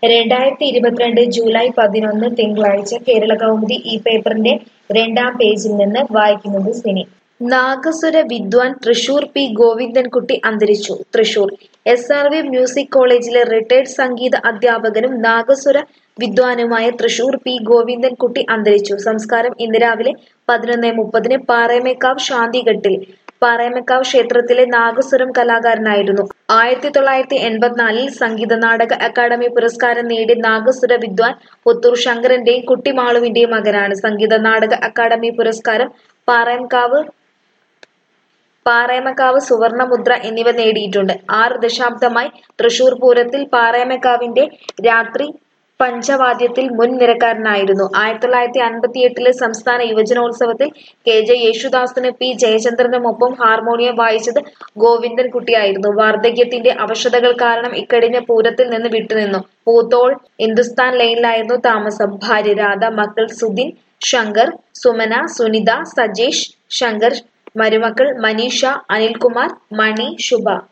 രണ്ടായിരത്തി ഇരുപത്തിരണ്ട് ജൂലൈ പതിനൊന്ന് തിങ്കളാഴ്ച കേരള കൗമുദി ഈ പേപ്പറിന്റെ രണ്ടാം പേജിൽ നിന്ന് വായിക്കുന്നത് സിനി നാഗസ്വര വിദ്വാൻ തൃശൂർ പി ഗോവിന്ദൻകുട്ടി അന്തരിച്ചു Thrissur S R V music കോളേജിലെ റിട്ടയർഡ് സംഗീത അധ്യാപകനും നാഗസ്വര വിദ്വാനുമായ തൃശൂർ പി ഗോവിന്ദൻകുട്ടി അന്തരിച്ചു സംസ്കാരം ഇന്ന് രാവിലെ പതിനൊന്ന് മുപ്പതിന് പാറേമേക്കാവ് ശാന്തിഘട്ടിൽ പാറേമക്കാവ് ക്ഷേത്രത്തിലെ നാഗസ്വരം കലാകാരനായിരുന്നു ആയിരത്തി തൊള്ളായിരത്തി എൺപത്തിനാലിൽ സംഗീത നാടക അക്കാദമി പുരസ്കാരം നേടിയ നാഗസ്വര വിദ്വാൻ പുത്തൂർ ശങ്കരന്റെയും കുട്ടിമാളുവിന്റെയും മകനാണ് സംഗീത നാടക അക്കാദമി പുരസ്കാരം പാറേമക്കാവ് പാറേമക്കാവ് സുവർണമുദ്ര എന്നിവ നേടിയിട്ടുണ്ട് ആറ് ദശാബ്ദമായി തൃശൂർ പൂരത്തിൽ പാറേമക്കാവിന്റെ രാത്രി പഞ്ചവാദ്യത്തിൽ മുൻ നിരക്കാരനായിരുന്നു ആയിരത്തി തൊള്ളായിരത്തി അൻപത്തിയെട്ടിലെ സംസ്ഥാന യുവജനോത്സവത്തിൽ കെ ജെ യേശുദാസിന് പി ജയചന്ദ്രനുമൊപ്പം ഹാർമോണിയം വായിച്ചത് ഗോവിന്ദൻകുട്ടിയായിരുന്നു വാർദ്ധക്യത്തിന്റെ അവശതകൾ കാരണം ഇക്കഴിഞ്ഞ പൂരത്തിൽ നിന്ന് വിട്ടുനിന്നു പൂത്തോൾ ഹിന്ദുസ്ഥാൻ ലൈനിലായിരുന്നു താമസം ഭാര്യ രാധ മക്കൾ സുധിൻ ശങ്കർ സുമന സുനിത സജേഷ് ശങ്കർ മരുമക്കൾ മനീഷ അനിൽകുമാർ മണി ശുഭ